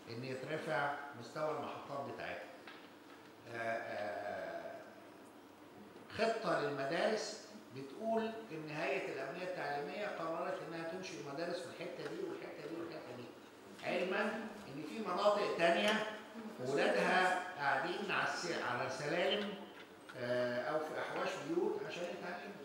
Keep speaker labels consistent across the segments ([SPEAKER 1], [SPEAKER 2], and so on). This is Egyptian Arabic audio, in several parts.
[SPEAKER 1] ان يترفع مستوى المحطات بتاعتها آه، آه، خطه للمدارس بتقول ان هيئه الامنيه التعليميه قررت انها تنشئ مدارس في الحته دي والحته دي والحته دي علما ان في مناطق تانية ولادها قاعدين على الس- على سلالم آه، او في احواش بيوت عشان يتعلموا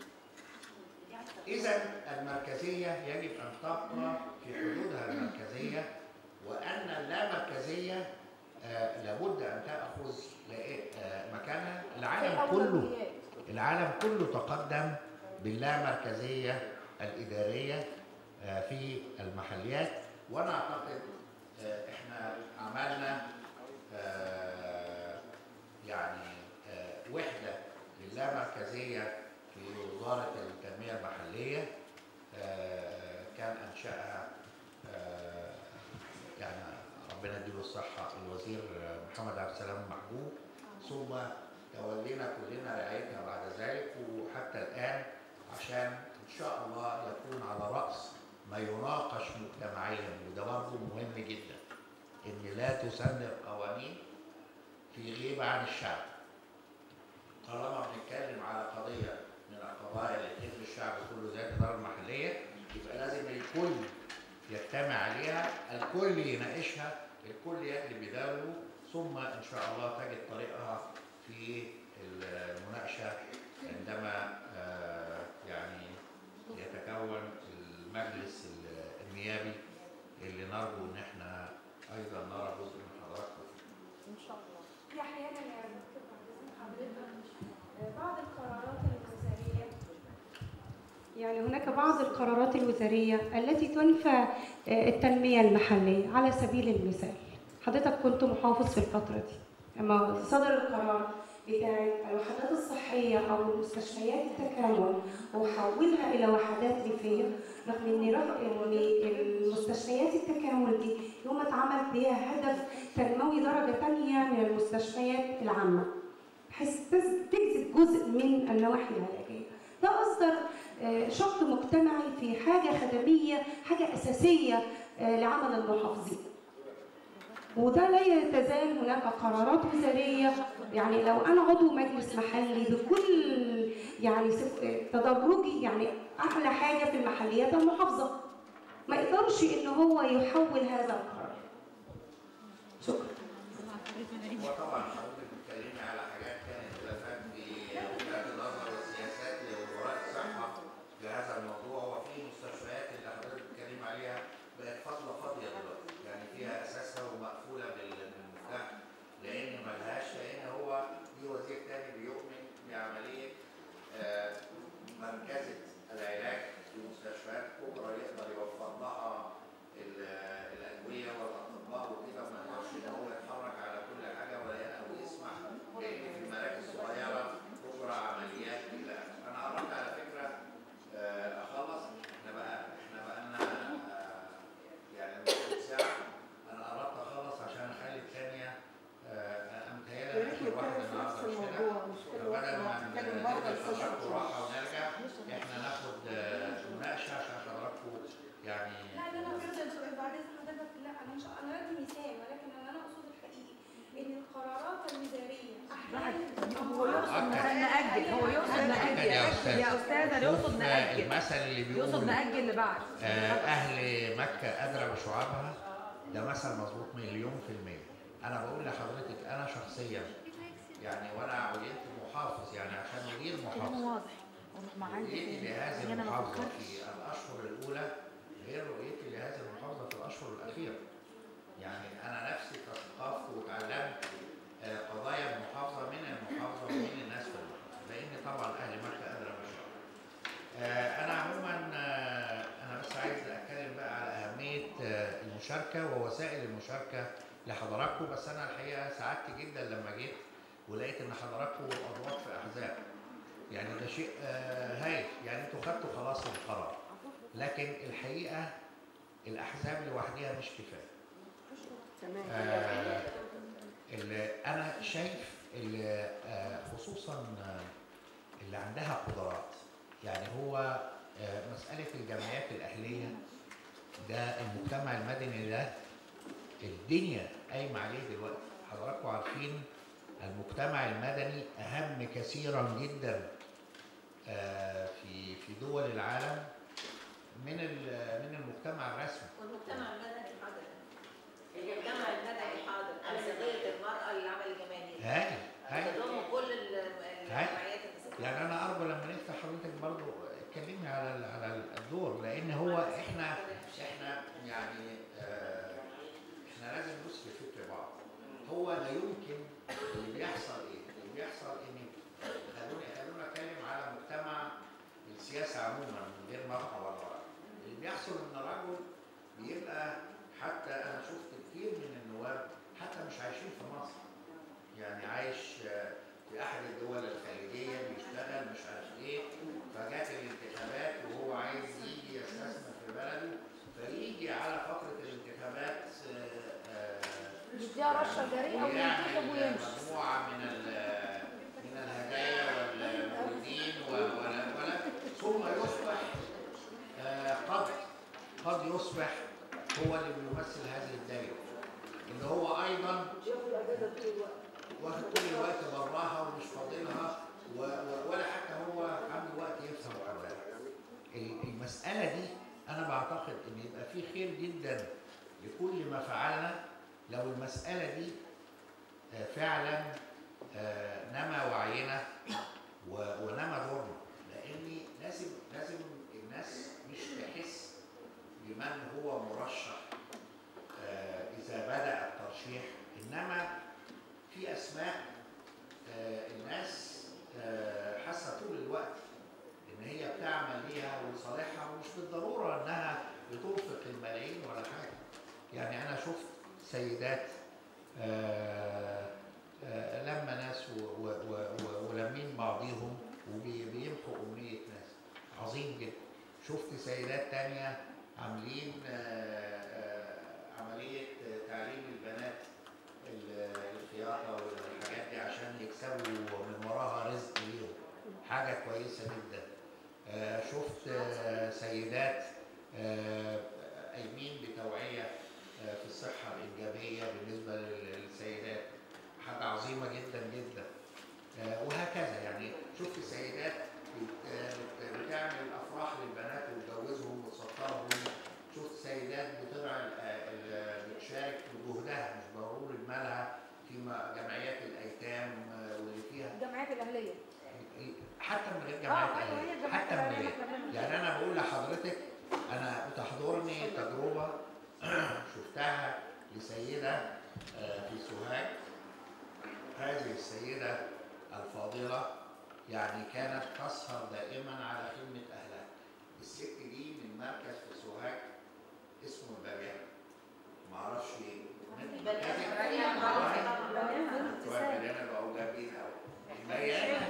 [SPEAKER 1] اذا المركزيه يجب ان تبقى في حدودها المركزيه وان اللامركزيه آه، لابد ان تاخذ لا- آه، مكانها العالم كله العالم كله تقدم باللامركزيه الاداريه آه، في المحليات وانا اعتقد آه، احنا عملنا آه، يعني آه، وحده للامركزيه في وزاره التنميه المحليه آه، كان انشاها آه، يعني ربنا يديله الصحه الوزير آه، محمد عبد السلام محبوب ثم تولينا كلنا رعايتها بعد ذلك وحتى الان عشان ان شاء الله يكون على راس ما يناقش مجتمعيا وده برضه مهم جدا ان لا تسن قوانين في غيبه عن الشعب طالما بنتكلم على قضيه من القضايا اللي تهم الشعب كله زي الاداره المحليه يبقى لازم الكل يجتمع عليها الكل يناقشها الكل يجري بداره ثم ان شاء الله تجد طريقها في المناقشه عندما آه، يعني يتكون المجلس النيابي اللي نرجو ان احنا ايضا نرى جزء من حضراتكم فيه.
[SPEAKER 2] ان شاء الله
[SPEAKER 3] في احيانا يا دكتور بعد إذن حضرتك بعض القرارات الوزاريه
[SPEAKER 2] يعني هناك بعض القرارات الوزارية التي تنفى آه، التنمية المحلية على سبيل المثال حضرتك كنت محافظ في الفترة دي لما صدر القرار بتاع الوحدات الصحية أو المستشفيات التكامل وحولها إلى وحدات ريفية رغم إن رغم إن المستشفيات التكامل دي يوم اتعمل بها هدف تنموي درجة تانية من المستشفيات العامة بحيث تز- تجذب جزء من النواحي العلاجية ده أصدر آه، شق مجتمعي في حاجة خدمية حاجة أساسية آه، لعمل المحافظين وده لا يتزال هناك قرارات وزارية يعني لو أنا عضو مجلس محلي بكل يعني سف- تدرجي يعني أعلى حاجة في المحليات المحافظة ما يقدرش إن هو يحول هذا القرار شكرا
[SPEAKER 1] هو طبعا حضرتك بتتكلمي على حاجات كانت خلافات في وجهات النظر والسياسات لوزراء الصحه في هذا الموضوع وفي مستشفيات اللي حضرتك بتتكلمي عليها بقت فاضله فاضيه دلوقتي يعني فيها اساسها ومقفوله بال- بالمفتاح لان ملهاش لان هو في وزير تاني بيؤمن بعمليه آه، مركزه العلاج في مستشفيات كبرى يقدر يوفر لها ال- الادويه والاطباء وكده ما يقدرش ان هو يتحرك على كل حاجه ولا او يسمح لان في المراكز الصغيره تجرى عمليات الى آخره. انا قربت على فكره آه، اخلص احنا بقى احنا بقى لنا آه، يعني نص ساعه انا قربت اخلص عشان اخلي الثانيه انا متهيألي
[SPEAKER 4] يا ريت
[SPEAKER 1] اخر واحده
[SPEAKER 4] نتكلم في نفس
[SPEAKER 1] النهارده مش كده؟
[SPEAKER 4] الموضوع مش كل وقت
[SPEAKER 1] فبدل ما
[SPEAKER 4] نقعد نتكلم بره
[SPEAKER 1] ندي
[SPEAKER 4] السيشن
[SPEAKER 1] حضراتكم راحه ونرجع احنا ناخد آه، مناقشه عشان حضراتكم يعني
[SPEAKER 3] لا لا لا بجد يا دكتور بعد اذن حضرتك لا انا مش انا بدي مثال ولكن انا انا اقصد الحقيقي ان القرارات الوزاريه احيانا
[SPEAKER 4] هو يقصد
[SPEAKER 1] أكد.
[SPEAKER 4] نأجل هو يقصد
[SPEAKER 1] أكد يا
[SPEAKER 4] نأجل
[SPEAKER 1] أستاذ.
[SPEAKER 4] يا أستاذ أنا يقصد
[SPEAKER 1] شوف
[SPEAKER 4] نأجل
[SPEAKER 1] المثل اللي بيقول
[SPEAKER 4] يقصد نأجل لبعد
[SPEAKER 1] آه، أهل مكة أدرى بشعابها ده مثل مظبوط مليون في المية أنا بقول لحضرتك أنا شخصيا يعني وأنا عينت محافظ يعني عشان أدير محافظة
[SPEAKER 4] واضح ومع
[SPEAKER 1] رؤيتي لهذه
[SPEAKER 4] أنا ما
[SPEAKER 1] المحافظة
[SPEAKER 4] فكرتش.
[SPEAKER 1] في الأشهر الأولى غير رؤيتي لهذه المحافظة في الأشهر الأخيرة يعني أنا نفسي تثقفت وتعلمت آه، قضايا المحافظة من المحافظة ومن الناس في المحافظة لأن طبعا أهل مكة أدرى بشعابها آه، أنا عموما آه، أنا بس عايز أتكلم بقى على أهمية آه، المشاركة ووسائل المشاركة لحضراتكم بس أنا الحقيقة سعدت جدا لما جيت ولقيت إن حضراتكم أضواء في أحزاب يعني ده شيء آه، هايل يعني أنتوا خدتوا خلاص القرار لكن الحقيقة الأحزاب لوحدها مش كفاية
[SPEAKER 4] تمام
[SPEAKER 1] آه، اللي انا شايف اللي آه، خصوصا آه، اللي عندها قدرات يعني هو آه، مساله الجمعيات الاهليه ده المجتمع المدني ده الدنيا قايمه عليه دلوقتي حضراتكم عارفين المجتمع المدني اهم كثيرا جدا آه، في في دول العالم من ال- من المجتمع الرسمي
[SPEAKER 5] والمجتمع المدني حاضر المجتمع المدني حاضر أنسبية المرأة للعمل الجماهيري
[SPEAKER 1] هاي هاي
[SPEAKER 5] تضم كل ال- الجمعيات النسائية
[SPEAKER 1] يعني انا ارجو لما نفتح حضرتك برضو اتكلمي على ال- على الدور لان هو احنا احنا يعني آه، احنا لازم نسلك فكر بعض هو لا يمكن اللي بيحصل ايه؟ اللي بيحصل ان خلوني خلوني اتكلم على مجتمع السياسه عموما من غير مرأة ولا رجل اللي بيحصل ان الرجل بيبقى حتى انا شفت كتير من النواب حتى مش عايشين في مصر يعني عايش آه، في احد الدول الخليجيه بيشتغل مش عارف ايه فجات الانتخابات وهو عايز يجي يستثمر في بلده فيجي على فتره الانتخابات آه، آه،
[SPEAKER 4] يديها رشه جريئه وينتخب
[SPEAKER 1] ويعمل
[SPEAKER 4] ويمشي
[SPEAKER 1] مجموعه من ال- من الهدايا والموردين ولا ولا ثم يصبح آه، قد قد يصبح هو اللي بيمثل هذه الدائره اللي هو ايضا واخد طول الوقت براها ومش فاضلها و- و- ولا حتى هو عنده وقت يفهم حواليها. ال- المسألة دي أنا بعتقد إن يبقى في خير جدا لكل ما فعلنا لو المسألة دي آه، فعلا آه، نما وعينا و- ونما دورنا لأن لازم لازم الناس مش تحس بمن هو مرشح آه، إذا بدأ الترشيح إنما في اسماء آه، الناس آه، حاسه طول الوقت ان هي بتعمل ليها ولصالحها ومش بالضروره انها بتنفق الملايين ولا حاجه يعني انا شفت سيدات آه، آه، لما ناس و- و- و- و- ولمين بعضيهم وبيمحوا امنيه ناس عظيم جدا شفت سيدات تانية عاملين آه، آه، عمليه تعليم البنات ال- الخياطه والحاجات دي عشان يكسبوا من وراها رزق ليهم حاجه كويسه جدا آه، شفت آه، سيدات آه، قايمين بتوعيه آه، في الصحه الانجابيه بالنسبه لل- للسيدات حاجه عظيمه جدا جدا آه، وهكذا يعني شفت سيدات بت- بت- بتعمل افراح للبنات وتجوزهم وتسطرهم شفت سيدات بتضع ال- ال- بتشارك بجهدها مش ضروري بمالها في م- جمعيات الايتام آه، واللي فيها
[SPEAKER 4] الجمعيات الاهليه
[SPEAKER 1] حتى من غير جمعيات
[SPEAKER 4] اه ايوه هي
[SPEAKER 1] أهلية،
[SPEAKER 4] الجمعيات
[SPEAKER 1] حتى من
[SPEAKER 4] الاهليه
[SPEAKER 1] غير
[SPEAKER 4] احنا بنعمل
[SPEAKER 1] يعني انا بقول لحضرتك انا بتحضرني تجربه شفتها لسيده آه، في سوهاج هذه السيده الفاضله يعني كانت تسهر دائما على خدمه اهلها الست دي من مركز في سوهاج اسمه البريان معرفش ايه من
[SPEAKER 5] البريان معروفة.
[SPEAKER 1] البريان بقوا جامدين قوي البريان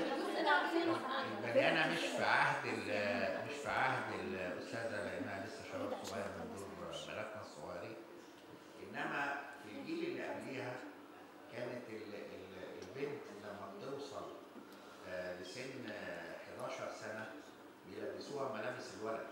[SPEAKER 1] البنانة مش في عهد ال- مش في عهد الأستاذة لأنها لسه شباب صغير من دور بناتنا الصغيرين إنما في الجيل اللي قبليها كانت ال- ال- البنت لما بتوصل آه، لسن آه، 11 سنة بيلبسوها ملابس الولد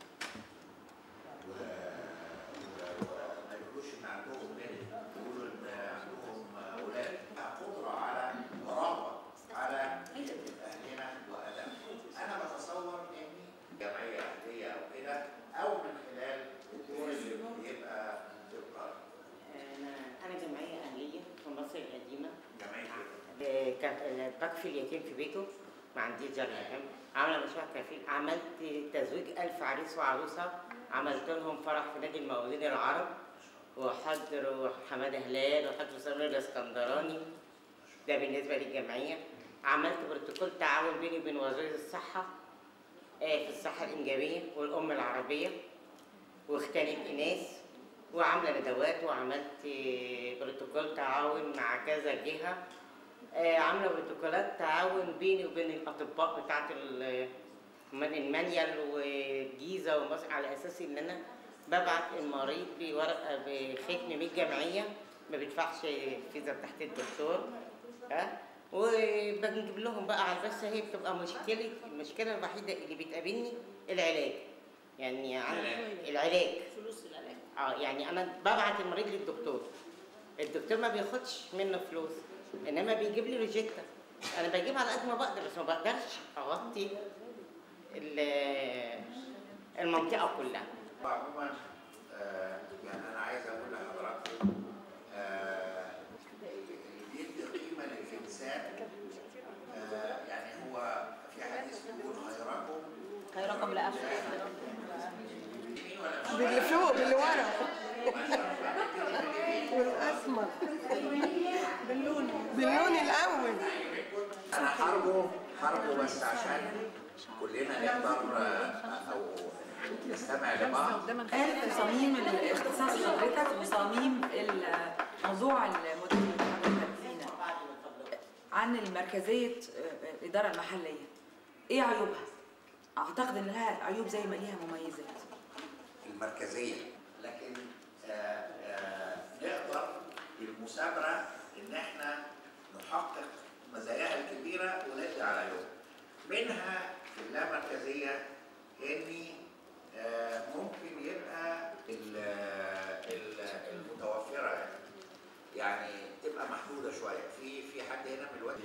[SPEAKER 1] و و- وما يقولوش إن عندهم بنت يقولوا إن عندهم أولاد قدرة على رغبة على خدمة أهلنا وأدائهم. أنا بتصور إن جمعية أهلية أو كده أو من خلال الدور اللي بيبقى في القرية.
[SPEAKER 6] أنا أنا جمعية أهلية في مصر القديمة
[SPEAKER 1] جمعية
[SPEAKER 6] آه، كان- بكفي اليتيم في بيته ما عنديش جار يتيم عاملة مشروع كفيل عملت تزويج ألف عريس وعروسة عملت لهم فرح في نادي المولودين العرب وحضروا حمادة هلال وحضروا سمير الاسكندراني ده بالنسبة للجمعية عملت بروتوكول تعاون بيني وبين وزير الصحة آه، في الصحة الإنجابية والأم العربية واختانت إناث وعامله ندوات وعملت آه، بروتوكول تعاون مع كذا جهه آه، عامله بروتوكولات تعاون بيني وبين الاطباء بتاعت ال- من المانيال والجيزه ومصر على اساس ان انا ببعت المريض بورقه بختم من الجمعيه ما بيدفعش فيزا تحت الدكتور ها وبنجيب لهم بقى على بس هي بتبقى مشكله المشكله الوحيده اللي بتقابلني العلاج يعني عن- العلاج
[SPEAKER 5] فلوس العلاج
[SPEAKER 6] اه يعني انا ببعت المريض للدكتور الدكتور ما بياخدش منه فلوس انما بيجيب لي روجيتا انا بجيب على قد ما بقدر بس ما بقدرش اغطي ال- المنطقه كلها
[SPEAKER 1] عموما آه، يعني انا عايز اقول لحضراتكم آه، اللي بيدي قيمه للانسان آه، يعني هو في حديث بيقول خيركم
[SPEAKER 5] خيركم لأخيكم
[SPEAKER 1] باليمين ولا بالشمال؟
[SPEAKER 7] باللي فوق باللي ورا والاسمر باللون الاول
[SPEAKER 1] انا حاربه حاربه بس عشان كلنا نقدر آه، او نستمع لبعض
[SPEAKER 8] قال في صميم الاختصاص حضرتك وصميم الموضوع المدير اللي حضرتك فينا عن المركزية آه، الإدارة المحلية إيه عيوبها؟ أعتقد إن لها عيوب زي ما ليها مميزات
[SPEAKER 1] المركزيه لكن آه، آه، نقدر بالمثابره ان احنا نحقق مزاياها الكبيره ونقضي على عيوبها منها في اللامركزيه ان آه، ممكن يبقى ال- ال- المتوفره يعني يعني تبقى محدوده شويه في في حد هنا من الوقت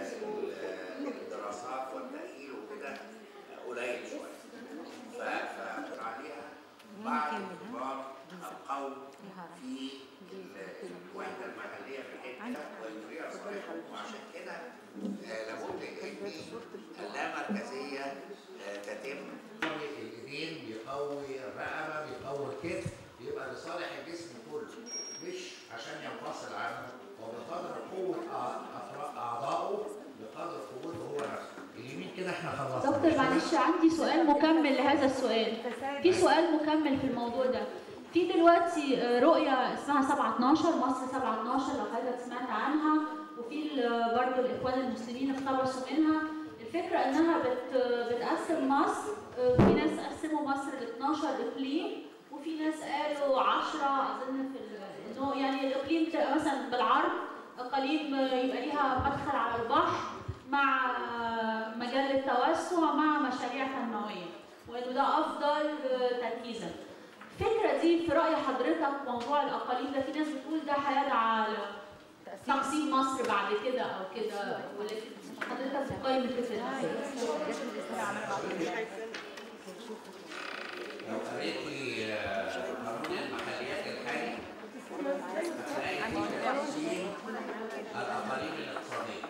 [SPEAKER 1] الدراسات والتاهيل وكده قليل شويه ف- فأقول عليها بعض كبار القوم في ال- الوحده المحليه في الحته ويديرها صالحهم وعشان كده آه، لابد ان اللامركزيه آه، تتم الايدين بيقوي الرقبه بيقوي الكتف بيبقى لصالح الجسم كله مش عشان ينفصل عنه وبقدر قوه أع- أفرا- اعضائه بقدر قوته هو نفسه اليمين كده احنا خلصنا
[SPEAKER 9] دكتور معلش عندي سؤال مكمل لهذا السؤال في سؤال مكمل في الموضوع ده في دلوقتي آه، رؤية اسمها 7 12 مصر 7 12 لو حضرتك سمعت عنها وفي ال- برضه الإخوان المسلمين اقتبسوا منها الفكرة إنها بت بتقسم مصر آه، في ناس قسموا مصر ل 12 إقليم وفي ناس قالوا 10 أظن في ال- إنه يعني الإقليم تبقى مثلا بالعرض أقاليم آه، يبقى ليها مدخل على البحر مع آه، مجال التوسع مع مشاريع تنموية وإنه ده أفضل آه، تركيزا الفكرة دي في رأي حضرتك موضوع الأقاليم ده في ناس بتقول ده هيدعى تقسيم مصر بعد كده أو كده ولكن حضرتك بتقيم الفكرة دي
[SPEAKER 1] لو قريتي آه، قانون المحليات الحالي هتلاقي فيه تقسيم الاقاليم الاقتصاديه.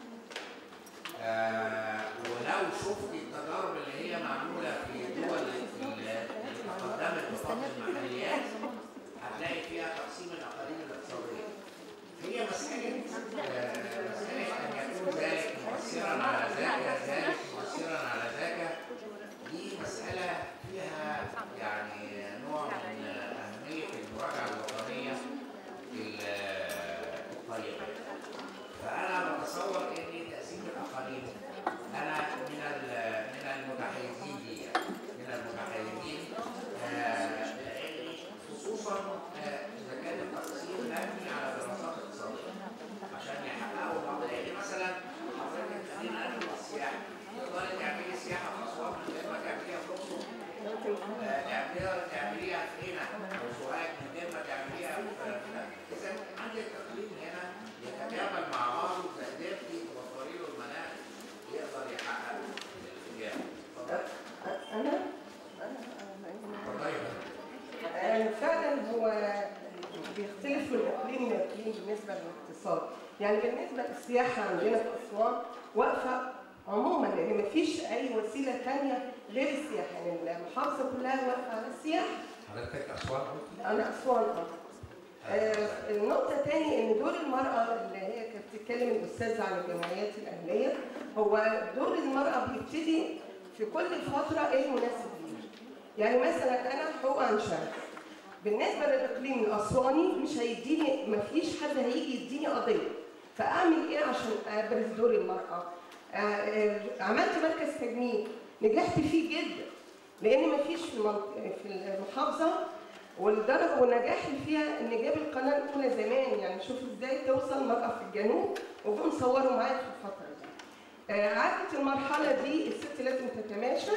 [SPEAKER 1] آه، ولو شفت التجارب اللي هي معموله في دول اللي تقدمت بفضل المحليات هتلاقي فيها تقسيم الاقاليم الاقتصاديه. هي مسألة آه، مسألة أن يكون ذلك مؤثرا على ذاك ذلك مؤثرا على ذاك دي مسألة فيها يعني نوع من أهمية المراجعة الوطنية الطيبة. فأنا بتصور إن تقسيم الأقاليم أنا من ال- من المتحيزين ليها من المتحيزين آه، لأن خصوصا آه، إذا كان التقسيم مبني على دراسات اقتصادية عشان يحققوا بعض لأن مثلا حضرتك خلينا نقول السياحة تقدري تعملي سياحة في أسوان من غير ما تعمليها في الأقصر آه، تعمليها تعمليها في هنا أو سوهاج من غير ما تعمليها في إذا عندك تقليد هنا يتكامل مع بعضه إذا قدرتي توفري له المناخ يقدر يحقق الاتجاه.
[SPEAKER 7] انا
[SPEAKER 1] اتفضلي يا فندم.
[SPEAKER 7] آه، فعلا هو بيختلف من اقليم لاقليم بالنسبه للاقتصاد يعني بالنسبه للسياحه عندنا في اسوان واقفه عموما لان مفيش اي وسيله ثانيه غير السياحه يعني المحافظه كلها واقفه على السياحه
[SPEAKER 1] حضرتك أسوان قلتي؟
[SPEAKER 7] انا اسوان اه آه، النقطة تاني إن دور المرأة اللي هي كانت بتتكلم الأستاذة عن الجمعيات الأهلية هو دور المرأة بيبتدي في كل فترة إيه المناسب ليها. يعني مثلا أنا حقوق أنشأ بالنسبة للإقليم الأسواني مش هيديني مفيش حد هيجي يديني قضية فأعمل إيه عشان أبرز دور المرأة؟ آه، آه، عملت مركز تجميل نجحت فيه جدا لأن مفيش في المنط- في المحافظة والدرجة والنجاح اللي فيها ان جاب القناه الاولى زمان يعني شوف ازاي توصل مرأة في الجنوب وجم صوروا معايا في الفتره دي. آه، عدت المرحله دي الست لازم تتماشى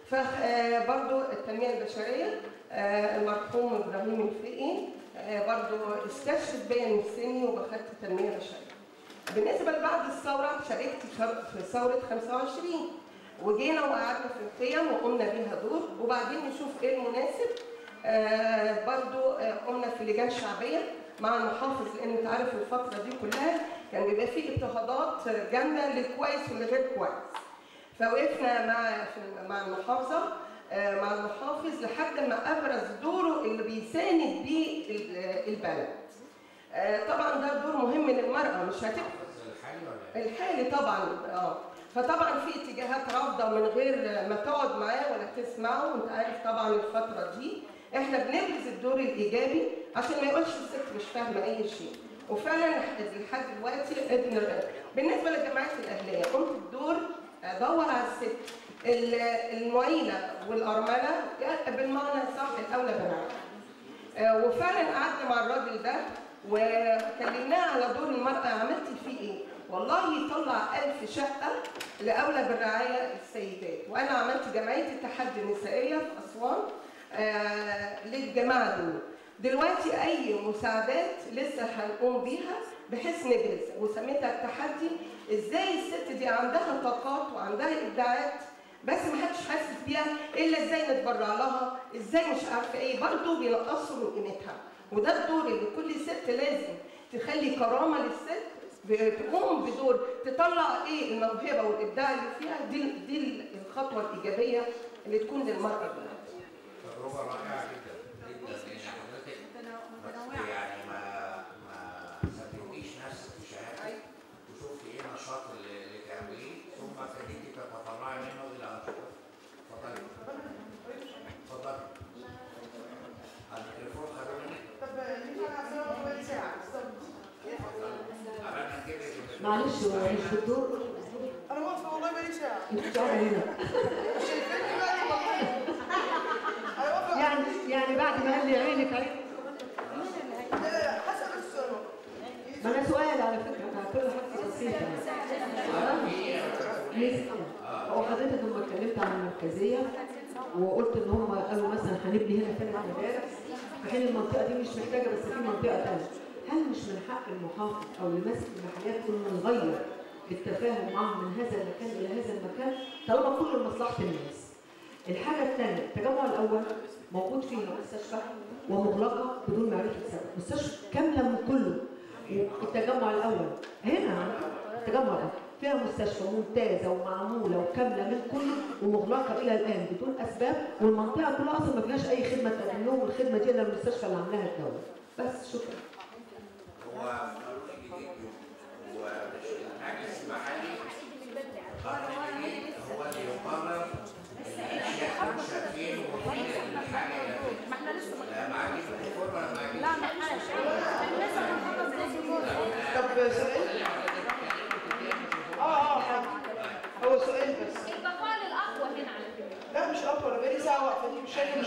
[SPEAKER 7] فبرضو التنميه البشريه آه، المرحوم ابراهيم الفقي آه، برضو استشهد بيا من سني وبخدت تنميه بشريه. بالنسبه لبعد الثوره شاركت شر- في ثوره 25 وجينا وقعدنا في القيم وقمنا بيها دور وبعدين نشوف ايه المناسب آه برضو آه قمنا في لجان شعبيه مع المحافظ لان انت عارف الفتره دي كلها كان بيبقى فيه اضطهادات جامده للكويس والغير كويس فوقفنا مع في- مع المحافظه آه، مع المحافظ لحد ما ابرز دوره اللي بيساند بيه ال- البلد. آه، طبعا ده دور مهم للمراه مش هتبقى
[SPEAKER 1] الحالي ولا ايه؟
[SPEAKER 7] الحالي طبعا اه فطبعا في اتجاهات رافضه من غير ما تقعد معاه ولا تسمعه وانت عارف طبعا الفتره دي احنا بنبرز الدور الايجابي عشان ما يقولش الست مش فاهمه اي شيء وفعلا لحد دلوقتي قدرنا بالنسبه للجمعيات الاهليه قمت بدور ادور على الست ال- المعيله والارمله بالمعنى صح الاولى بالرعايه آه، وفعلا قعدنا مع الراجل ده وكلمناه على دور المرأة عملت فيه ايه؟ والله يطلع ألف شقة لأولى بالرعاية السيدات وأنا عملت جمعية التحدي النسائية في أسوان آه للجماعة دول دلوقتي أي مساعدات لسه هنقوم بيها بحيث نبرز وسميتها التحدي ازاي الست دي عندها طاقات وعندها ابداعات بس ما حدش حاسس بيها الا ازاي نتبرع لها ازاي مش عارفه ايه برضه بينقصوا من قيمتها وده الدور اللي كل ست لازم تخلي كرامه للست بتقوم بدور تطلع ايه الموهبه والابداع اللي فيها دي دي الخطوه الايجابيه اللي تكون للمراه دلوقتي.
[SPEAKER 1] تجربة رائعة جدا جدا لأن حضرتك ما- يعني ما ما سبتيش نفسك في شهادتك وشفتي ايه النشاط اللي, اللي تعمليه ثم ابتديتي تتفرعي منه إلى أنشطة. اتفضلي. اتفضلي. على الميكروفون خدوا منك.
[SPEAKER 10] طب ينفع نعملها ربع ساعة
[SPEAKER 1] عملنا نجيب لك الميكروفون.
[SPEAKER 11] معلش هو مش بالدور
[SPEAKER 10] أنا واقفة والله بقالي ساعة
[SPEAKER 11] انت قاعده هنا
[SPEAKER 10] شايفيني دلوقتي والله أنا واقفة
[SPEAKER 11] يعني يعني بعد ما قال لي عينك عين
[SPEAKER 10] لا لا لا حسب السؤال
[SPEAKER 11] ما انا سؤال على فكره بتاع كل حاجه بسيطه نسأل هو حضرتك لما اتكلمت عن المركزيه وقلت ان هم قالوا مثلا هنبني هنا ثلاث مدارس في حين المنطقه دي مش محتاجه بس في منطقه ثانيه هل مش من حق المحافظ او اللي ماسك المحلات كنا نغير بالتفاهم معهم من هذا المكان الى هذا المكان طالما كل لمصلحه الناس الحاجة الثانية التجمع الأول موجود فيه مستشفى ومغلقة بدون معرفة سبب، مستشفى كاملة من كله التجمع الأول هنا التجمع الأول فيها مستشفى ممتازة ومعمولة وكاملة من كله ومغلقة إلى الآن بدون أسباب والمنطقة كلها أصلا ما فيهاش أي خدمة تقدم لهم الخدمة دي إلا المستشفى اللي عاملاها الدولة بس شكرا
[SPEAKER 1] هو قانون جديد والمجلس المحلي قانون جديد هو اللي يقرر الاشياء مش فين وفين الحاجه اللي فين.
[SPEAKER 4] ما احنا لسه
[SPEAKER 1] لا معاكي الدكتور ولا معاكي؟
[SPEAKER 4] لا ما احناش احنا لسه بنخلص
[SPEAKER 10] طب سؤال اه اه حاضر. هو سؤال بس
[SPEAKER 9] البقاء للاقوى هنا على فكره
[SPEAKER 10] لا مش أطول أنا بقالي ساعة واقفة دي مش شايفة مش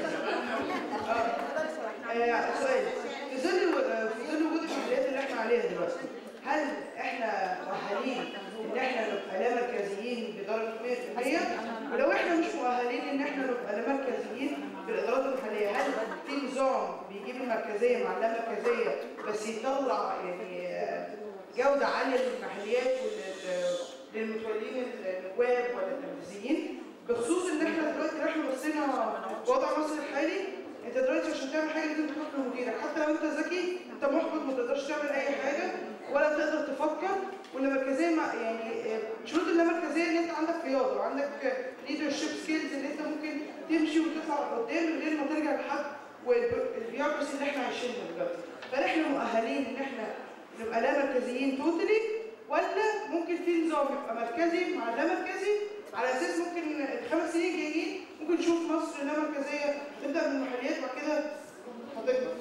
[SPEAKER 10] آه سؤال في ظل آه، في ظل وجود المسؤوليات اللي احنا عليها دلوقتي هل احنا مؤهلين ان احنا نبقى لا مركزيين بدرجه 100% ولو احنا مش مؤهلين ان احنا نبقى لا مركزيين في الادارات المحليه هل في نظام بيجيب المركزيه مع اللا مركزيه بس يطلع يعني آه، جوده عاليه للمحليات ولل- للمتولين النواب ولا التنفيذيين بخصوص ان احنا دلوقتي احنا بصينا وضع مصر الحالي انت دلوقتي عشان تعمل حاجه لازم تروح لمديرك حتى لو انت ذكي انت محبط ما تقدرش تعمل اي حاجه ولا تقدر تفكر واللامركزيه مع يعني آه، شروط اللامركزيه ان انت عندك رياضه وعندك ليدرشيب سكيلز ان انت ممكن تمشي وتطلع قدام من غير ما ترجع لحد والبيوروكراسي اللي احنا عايشينها دلوقتي فهل احنا مؤهلين ان احنا نبقى لا مركزيين توتالي ولا ممكن في نظام يبقى مركزي مع لا مركزي على اساس ممكن الخمس سنين الجايين ممكن نشوف مصر لا مركزيه تبدا من المحليات وبعد كده هتكبر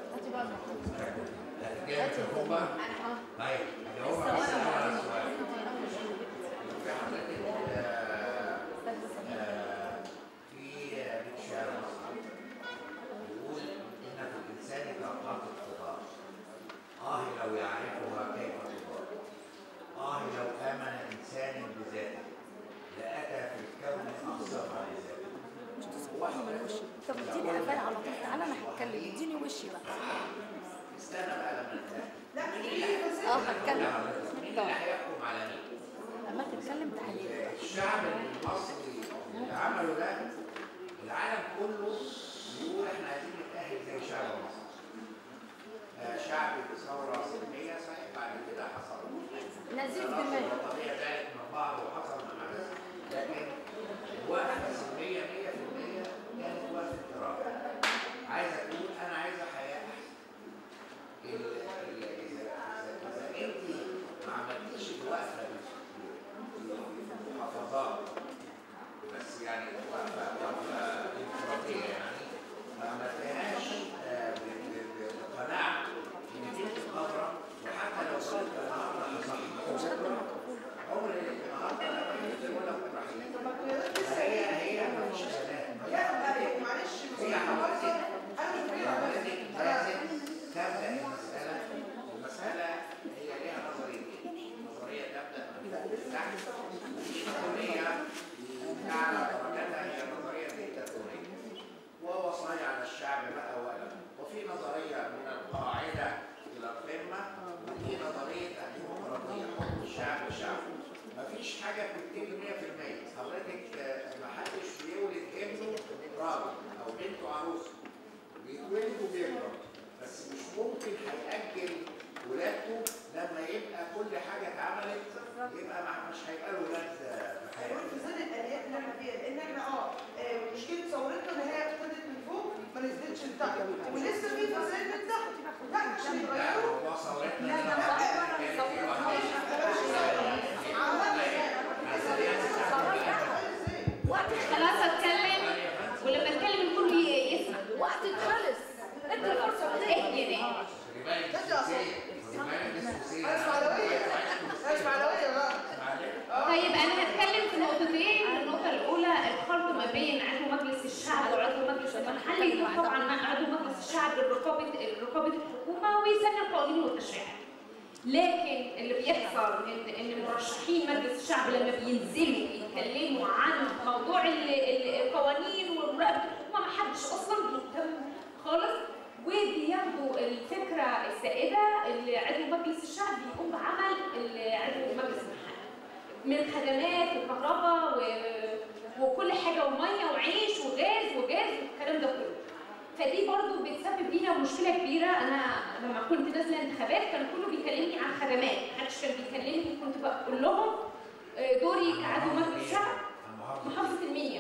[SPEAKER 1] جاي التليفون بقى؟ طيب جاوبها بس الأول على السؤال. في حضرتك آه، آه، في بيت شعر مصري بيقول إن في الإنسان كأوقات اقتدار آه لو يعرفها كيف تدار آه لو آمن إنسان بذاته لأتى في الكون أقصى ما لذاته
[SPEAKER 4] امشي بقى
[SPEAKER 1] استنى بقى لما ننتهي
[SPEAKER 10] لا
[SPEAKER 1] مين
[SPEAKER 10] في
[SPEAKER 1] اللي-
[SPEAKER 10] فساد.
[SPEAKER 4] اه هتكلم
[SPEAKER 1] مين اللي هيحكم على مين؟
[SPEAKER 4] لما تتكلم تحليل
[SPEAKER 1] الشعب المصري اللي عمله ده العالم كله بيقول احنا عايزين نتأهل زي شعب مصر. آه، شعب بثورة سلمية صحيح بعد كده حصل
[SPEAKER 4] نزيف
[SPEAKER 1] تناقض
[SPEAKER 4] دماغ
[SPEAKER 1] الوطنية بعدت من بعض وحصل ما حدث لكن وقفة سلمية 100% كانت وقفة إرادة. عايزة تقول أنا عايزة حياة أحسن. ال- ال- إذا إذا- إذا أنت ما عملتيش الوقفة دي في المحافظات بس يعني وقفة وقفة انفرادية يعني ما عملتهاش آه، ب- ب- ب- بقناعة إنك أنت قادرة وحتى لو قلت النهارده هصحح عمر النهارده أنا بحس ولا بكره هي هي مفيش كلام
[SPEAKER 10] لا لا معلش
[SPEAKER 1] هي حضرتك
[SPEAKER 10] انا مش
[SPEAKER 1] حضرتك لازم تبدا المساله المساله هي ليها نظريتين نظريه تبدا من تحت في نظريه اعلى درجتها هي نظريه ديكتاتوريه ووصايا على الشعب بقى ولا وفي نظريه من القاعده الى القمه ودي نظريه الديمقراطيه حكم الشعب شعب مفيش حاجه بتبتدي 100% حضرتك آه، ما حدش بيولد ابنه راجل او بنته عروسه بيتولد وبيكبر بس مش ممكن هيأجل ولادته لما يبقى كل حاجه اتعملت يبقى ما- مش هيبقى له ولاد آه، في
[SPEAKER 10] هيقول في
[SPEAKER 1] حياته
[SPEAKER 10] ظل الاليات اللي احنا فيها لان احنا اه آه، مشكله ثورتنا ان هي ابتدت من فوق ما نزلتش لتحت ولسه في فساد من تحت لا عشان
[SPEAKER 1] لا
[SPEAKER 10] يغيروا
[SPEAKER 1] هو ثورتنا
[SPEAKER 10] لا،
[SPEAKER 1] دي
[SPEAKER 10] لا،
[SPEAKER 1] كانت
[SPEAKER 10] لا،
[SPEAKER 1] في
[SPEAKER 10] لا،
[SPEAKER 1] وقت-
[SPEAKER 9] خلاص اتكلم ولما اتكلم الكل ي- يسمع
[SPEAKER 4] وقت خلص ادي الفرصه
[SPEAKER 9] ايه يعني
[SPEAKER 1] خلي بالك السوسية، خلي بالك السوسية.
[SPEAKER 10] انا اسماعيلويه انا اسماعيلويه بقى
[SPEAKER 9] طيب انا هتكلم في نقطتين النقطه الاولى الخلط ما بين عضو مجلس الشعب وعضو مجلس المحلي دول طبعا مع عضو مجلس الشعب رقابه رقابه الحكومه ويسن القوانين والتشريعات لكن اللي بيحصل ان ان مرشحين مجلس الشعب لما بينزلوا يتكلموا عن موضوع ال- ال- القوانين ومراقبه الحكومه ما حدش اصلا بيهتم خالص وبياخدوا الفكره السائده اللي عضو مجلس الشعب بيقوم بعمل ال- عضو مجلس المحلي من خدمات وكهرباء و... وكل حاجه وميه وعيش وغاز وجاز والكلام ده كله فدي برضو بتسبب لينا مشكله كبيره انا لما كنت نازله انتخابات كان كله بيكلمني عن خدمات محدش كان بيكلمني كنت بقول لهم آه، دوري كعضو مجلس الشعب محافظه المنيا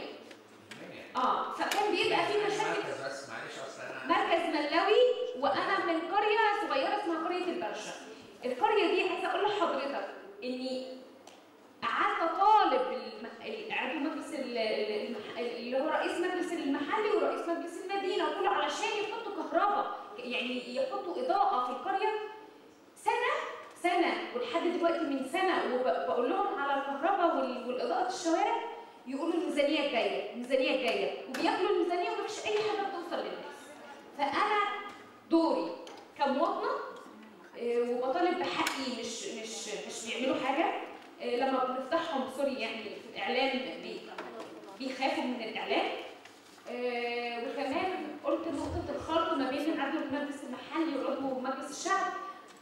[SPEAKER 9] اه فكان بيبقى في مشاكل
[SPEAKER 1] مركز بس معلش اصل انا
[SPEAKER 9] مركز ملاوي وانا من قريه صغيره اسمها قريه البرشه القريه دي عايزه اقول لحضرتك اني قعدت اطالب الم- عضو مجلس ال- ال- المح- اللي هو رئيس مجلس المحلي ورئيس مجلس المدينه وكله علشان يحطوا كهرباء يعني يحطوا اضاءه في القريه سنه سنه ولحد دلوقتي من سنه وبقول لهم على الكهرباء وال- والاضاءه الشوارع يقولوا الميزانيه الجايه الميزانيه الجايه وبياكلوا الميزانيه ومفيش اي حاجه بتوصل للناس فانا دوري كمواطنه آه، وبطالب بحقي مش مش مش بيعملوا حاجه آه، لما بنفتحهم سوري يعني في الاعلام بي- بيخافوا من الاعلام آه، وكمان قلت نقطه الخلط ما بين عضو المجلس المحلي وعضو مجلس الشعب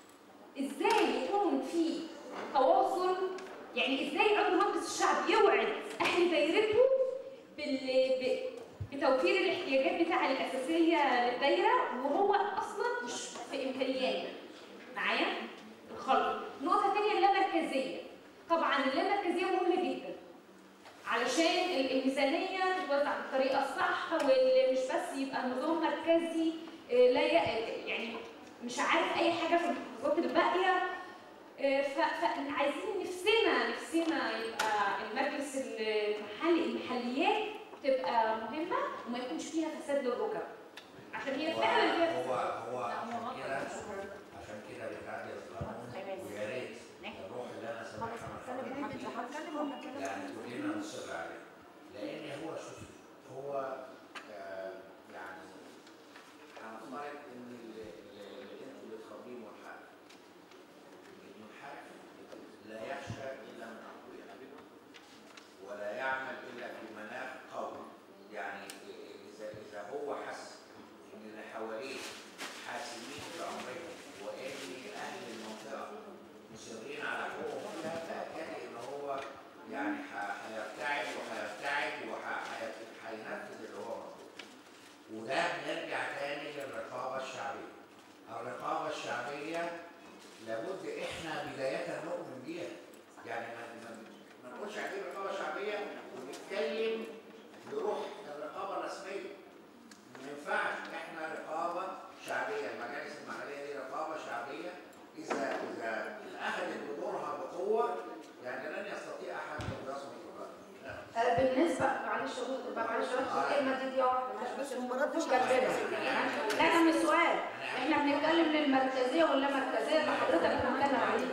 [SPEAKER 9] ازاي يكون في تواصل يعني ازاي عضو مجلس الشعب يوعد اهل دايرته بال... ب... بتوفير الاحتياجات بتاع الاساسيه للدايره وهو اصلا مش في امكانياته معايا الخلط نقطه ثانيه اللامركزيه طبعا اللامركزيه مهمه جدا علشان ال- الميزانيه تتوزع بالطريقه الصح واللي مش بس يبقى نظام مركزي آه، لا ي- يعني مش عارف اي حاجه في المحافظات الباقيه آه، ف- فعايزين نفسنا نفسنا يبقى المجلس المحلي المحليات تبقى مهمه وما يكونش فيها فساد للركب عشان هي
[SPEAKER 1] هو
[SPEAKER 9] فعلا فيها
[SPEAKER 1] هو هو عشان كده عشان كده بيتعدل القانون ويا ريت الروح اللي انا سامعها من حضرتك يعني كلنا نصر عليه لان هو شوف هو آه، يعني هنفترض ان اللي اللي انتوا بتخاطبيه منحرف المنحرف لا يخشى الا من اقوياء ولا يعمل الا في مناخ قوي يعني اذا اذا هو حس ان اللي حواليه ح- هيبتعد وهيبتعد وهينفذ اللي هو مطلوب وده بنرجع تاني للرقابه الشعبيه الرقابه الشعبيه لابد احنا بدايه نؤمن بيها يعني ما ما- ما نقولش عليه رقابه شعبيه ونتكلم بروح الرقابه الرسميه ما ينفعش احنا رقابه شعبيه المجالس المحليه دي رقابه شعبيه اذا اذا اخذت بدورها بقوه يعني لن يستطيع احد ان يصمت
[SPEAKER 12] آه، بالنسبه معلش أقول- معلش أقول الكلمه دي دي واحده مش بس ما ردش كده لا ده مش سؤال احنا بنتكلم للمركزيه واللامركزيه اللي حضرتك بتتكلم عليه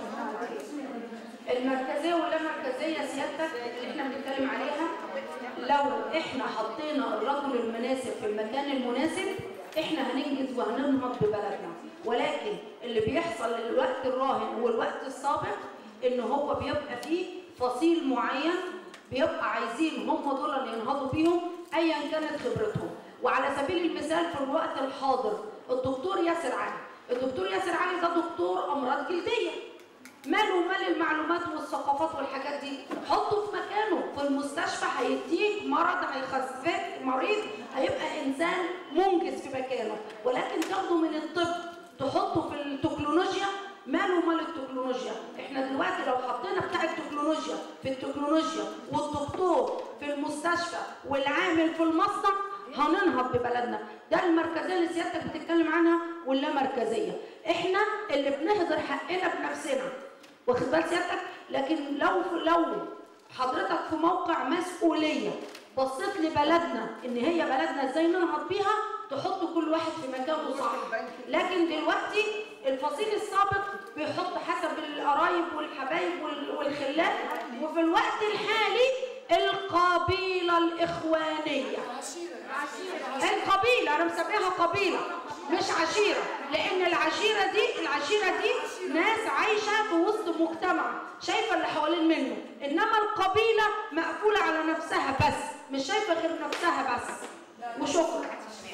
[SPEAKER 12] المركزيه واللامركزيه سيادتك اللي احنا بنتكلم عليها لو احنا حطينا الرجل المناسب في المكان المناسب احنا هننجز وهننهض ببلدنا ولكن اللي بيحصل الوقت الراهن والوقت السابق ان هو بيبقى فيه فصيل معين بيبقى عايزين هم دول اللي ينهضوا بيهم ايا كانت خبرتهم وعلى سبيل المثال في الوقت الحاضر الدكتور ياسر علي الدكتور ياسر علي ده دكتور امراض جلديه ماله مال المعلومات والثقافات والحاجات دي حطه في مكانه في المستشفى هيديك مرض هيخفف مريض هيبقى انسان منجز في مكانه ولكن تاخده من الطب تحطه في التكنولوجيا ماله مال التكنولوجيا احنا دلوقتي لو حطينا بتاع التكنولوجيا في التكنولوجيا والدكتور في المستشفى والعامل في المصنع هننهض ببلدنا ده المركزيه اللي سيادتك بتتكلم عنها واللامركزيه احنا اللي بنهدر حقنا بنفسنا واخد بال سيادتك لكن لو لو حضرتك في موقع مسؤوليه بصيت لبلدنا ان هي بلدنا ازاي ننهض بيها تحط كل واحد في مكانه صح لكن دلوقتي الفصيل السابق بيحط حسب القرايب والحبايب وال- والخلان وفي الوقت الحالي القبيله الاخوانيه القبيله انا مسميها قبيله مش عشيره لان العشيره دي العشيره دي ناس عايشه في وسط مجتمع شايفه اللي حوالين منه انما القبيله مقفوله على نفسها بس مش شايفه غير نفسها بس وشكرا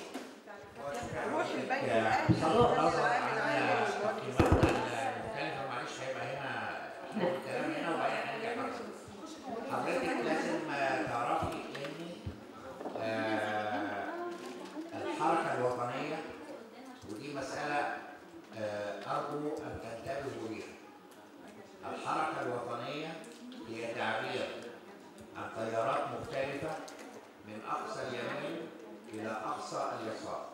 [SPEAKER 7] روح البنك
[SPEAKER 1] بغض النظر عن تقييماتنا المختلفة معلش هيبقى هنا الكلام هنا وبعدين هنرجع حضرتك حضرتك لازم آه، تعرفي ان آه، الحركة الوطنية ودي مسألة آه، أرجو أن تنتبهوا ليها الحركة الوطنية هي تعبير عن تيارات مختلفة من أقصى اليمين إلى أقصى اليسار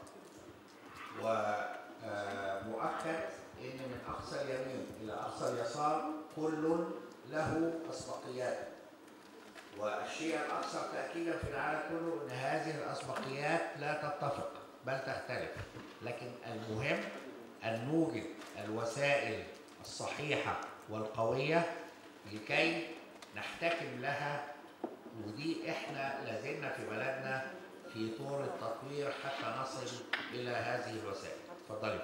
[SPEAKER 1] ومؤكد ان من اقصى اليمين الى اقصى اليسار كل له اسبقيات والشيء الاكثر تاكيدا في العالم كله ان هذه الاسبقيات لا تتفق بل تختلف لكن المهم ان نوجد الوسائل الصحيحه والقويه لكي نحتكم لها ودي احنا لازلنا في بلدنا في طور التطوير حتى نصل الى هذه الوسائل اتفضلي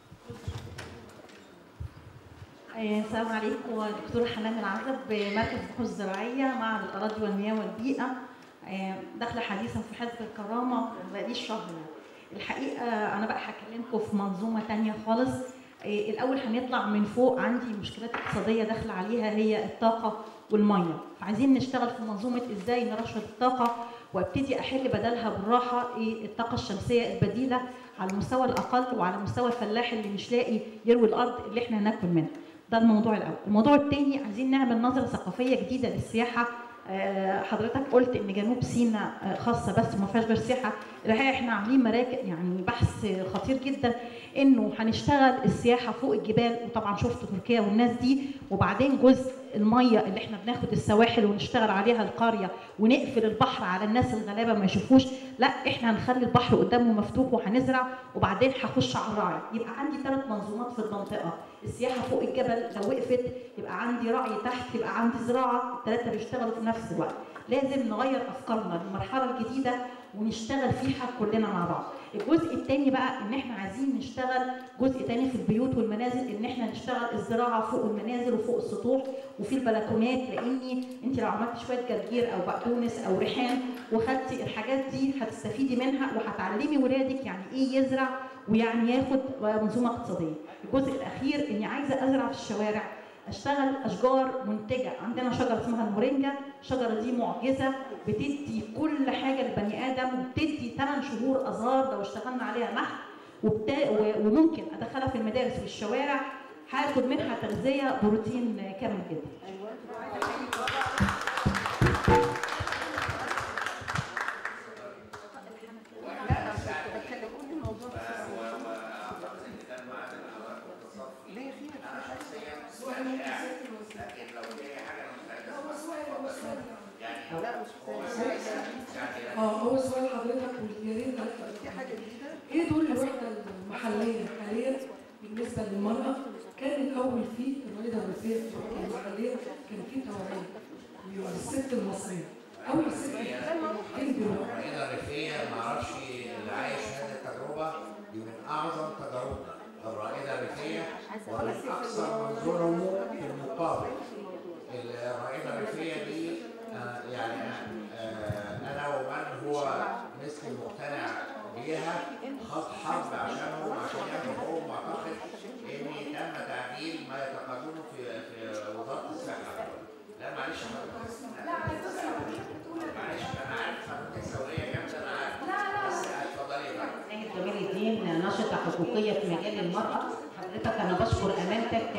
[SPEAKER 13] آه، السلام عليكم دكتور حنان العزب مركز البحوث الزراعيه معهد الاراضي والمياه والبيئه آه، داخله حديثا في حزب الكرامه بقاليش شهر يعني. الحقيقه انا بقى هكلمكم في منظومه تانية خالص آه، الاول هنطلع من فوق عندي مشكلات اقتصاديه داخله عليها هي الطاقه والميه فعايزين نشتغل في منظومه ازاي نرشد الطاقه وابتدي احل بدلها بالراحه ايه الطاقه الشمسيه البديله على المستوى الاقل وعلى مستوى الفلاح اللي مش لاقي يروي الارض اللي احنا هناكل منها ده الموضوع الاول الموضوع الثاني عايزين نعمل نظره ثقافيه جديده للسياحه آه، حضرتك قلت ان جنوب سيناء آه، خاصه بس وما فيهاش غير سياحه الحقيقه احنا عاملين مراكز يعني بحث خطير جدا انه هنشتغل السياحه فوق الجبال وطبعا شفت تركيا والناس دي وبعدين جزء الميه اللي احنا بناخد السواحل ونشتغل عليها القريه ونقفل البحر على الناس الغلابه ما يشوفوش لا احنا هنخلي البحر قدامه مفتوح وهنزرع وبعدين هخش على الرعي يبقى عندي ثلاث منظومات في المنطقه السياحه فوق الجبل لو وقفت يبقى عندي رعي تحت يبقى عندي زراعه الثلاثه بيشتغلوا في نفس الوقت لازم نغير افكارنا للمرحله الجديده ونشتغل فيها كلنا مع بعض الجزء الثاني بقى ان احنا عايزين نشتغل جزء تاني في البيوت والمنازل ان احنا نشتغل الزراعه فوق المنازل وفوق السطوح وفي البلكونات لاني انت لو عملت شويه جرجير او بقدونس او ريحان وخدتي الحاجات دي هتستفيدي منها وهتعلمي ولادك يعني ايه يزرع ويعني ياخد منظومه اقتصاديه. الجزء الاخير اني عايزه ازرع في الشوارع اشتغل اشجار منتجه عندنا شجره اسمها المورينجا الشجره دي معجزه بتدي كل حاجه للبني ادم وبتدي 8 شهور ازهار لو اشتغلنا عليها نحت وبتا... و- وممكن ادخلها في المدارس والشوارع هاخد منها تغذيه بروتين كامل جدا
[SPEAKER 1] لكن لو في حاجه
[SPEAKER 14] اه هو سؤال حضرتك ويا ريت في حاجه جديده ايه دور الوحده المحليه حاليا بالنسبه للمراه كان الاول في الوحده الرئيسيه في الوحده المحليه كان في توعيه للست المصريه او الست فين دلوقتي
[SPEAKER 1] الرائده الريفيه ما اعرفش اللي عايش هذه التجربه دي من اعظم تجاربنا الرائده الريفيه ومن اكثر من ظلموا في المقابل الرائده الريفيه دي آه، يعني آه، انا ومن هو مثلي مقتنع بيها خد حرب عشانهم عشان ياخدوا حقوقهم واعتقد ان تم تعديل ما يتقدمه في في وزاره الصحه لا معلش حضرتك معلش انا عارف حضرتك سويه جامده انا عارف بس اتفضلي بقى
[SPEAKER 15] سيد جمال الدين ناشطة حقوقية في مجال المرأة حضرتك أنا بشكر أمانتك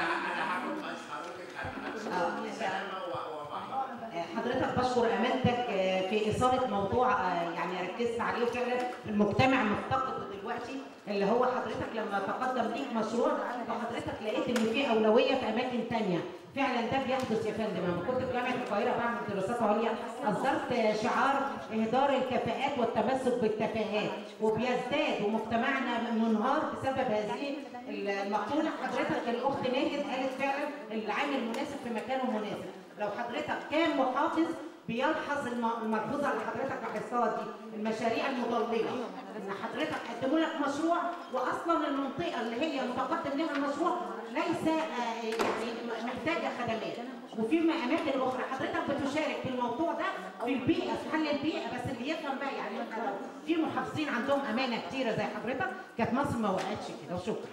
[SPEAKER 15] حضرتك بشكر أمانتك في إثارة موضوع يعني ركزت عليه وفعلا المجتمع مفتقده دلوقتي اللي هو حضرتك لما تقدم ليك مشروع فحضرتك لقيت إن في أولوية في أماكن تانية فعلا ده بيحدث يا فندم لما كنت في جامعة القاهرة بعمل دراسات عليا أصدرت شعار إهدار الكفاءات والتمسك بالتفاهات وبيزداد ومجتمعنا منهار بسبب هذه المقولة حضرتك الأخت ناهد قالت فعلا العامل المناسب في مكانه المناسب لو حضرتك كان محافظ بيلحظ الم- الملحوظه اللي حضرتك لاحظتها دي المشاريع المضلله ان حضرتك قدموا لك مشروع واصلا المنطقه اللي هي متقدم لها المشروع ليس آه، يعني م- محتاجه خدمات وفي م- اماكن اخرى حضرتك بتشارك في الموضوع ده في البيئه في حل البيئه بس اللي يفهم بقى يعني مثلا في محافظين عندهم امانه كتيره زي حضرتك كانت مصر ما وقعتش كده وشكرا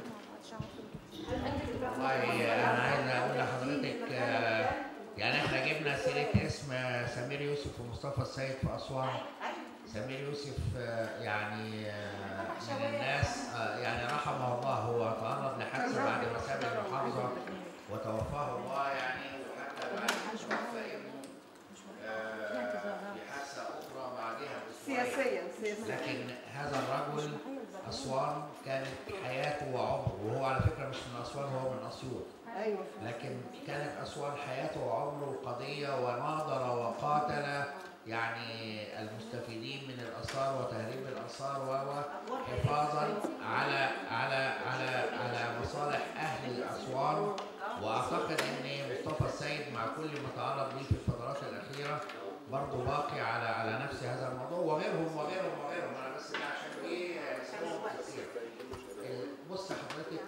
[SPEAKER 1] والله انا عايز اقول لحضرتك آه، يعني احنا جبنا سيره اسم سمير يوسف ومصطفى السيد في اسوان سمير يوسف آه، يعني آه، من الناس آه، يعني رحمه الله هو تعرض لحادثه بعد ما ساب المحافظه وتوفاه الله يعني وحتى بعد ما توفى ابنه آه، في حادثه اخرى بعدها بأسبوعين.
[SPEAKER 7] سياسيا سياسيا
[SPEAKER 1] لكن هذا الرجل أسوان كانت حياته وعمره وهو على فكرة مش من أسوان هو من أسيوط
[SPEAKER 7] ايوه
[SPEAKER 1] لكن كانت أسوان حياته وعمره قضية وناظر وقاتل يعني المستفيدين من الآثار وتهريب الآثار وحفاظا على على على على مصالح أهل أسوان وأعتقد أن مصطفى السيد مع كل ما تعرض ليه في الفترات الأخيرة برضه باقي على على نفس هذا الموضوع وغيرهم وغيرهم وغيرهم أنا بس ده عشان إيه اسمهم كتير بص حضرتك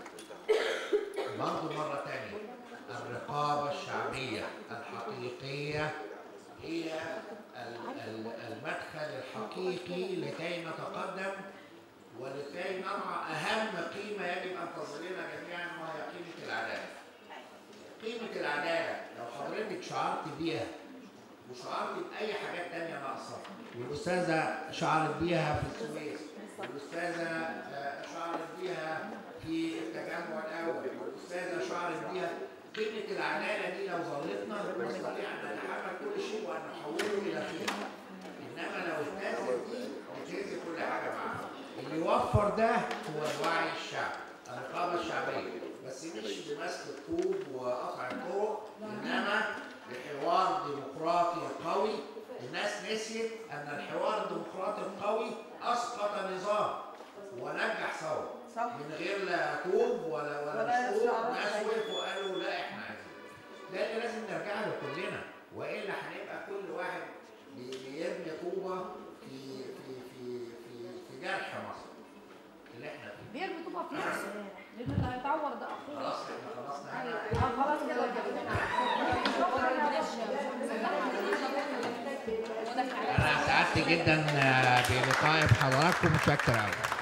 [SPEAKER 1] برضه مرة تانية الرقابة الشعبية الحقيقية هي ال- ال- المدخل الحقيقي لكي نتقدم ولكي نرعى أهم قيمة يجب أن تصلنا جميعا وهي قيمة العدالة. قيمة العدالة لو حضرتك شعرت بيها وشعرت بأي حاجات تانية ناقصة والأستاذة شعرت بيها في السويس والأستاذة آه، شعرت بيها في التجمع الأول والأستاذة شعرت بيها قيمة العدالة دي لو ظلتنا نستطيع أن نتحمل كل شيء وأن نحوله إلى قيمة إنما لو اهتزت دي بتهز كل حاجة معاها اللي يوفر ده هو الوعي الشعبي الرقابة الشعبية بس مش بمسك الطوب وقطع الطرق إنما بحوار ديمقراطي قوي الناس نسيت أن الحوار الديمقراطي القوي أسقط نظام ونجح ثورة من غير لا طوب ولا ولا
[SPEAKER 7] ولا
[SPEAKER 1] مسؤول
[SPEAKER 7] شعب.
[SPEAKER 1] ناس وقفوا قالوا لا احنا عايزين ده اللي لازم نرجع له كلنا والا هنبقى كل واحد بي- بيرمي طوبه في في في في في جرح مصر اللي احنا فيه
[SPEAKER 12] بيرمي طوبه في نفسه لانه اللي هيتعور ده اخوه
[SPEAKER 1] خلاص احنا خلصنا
[SPEAKER 12] اه خلاص كده
[SPEAKER 1] انا سعدت جدا آه، بلقائي بحضراتكم متشكر قوي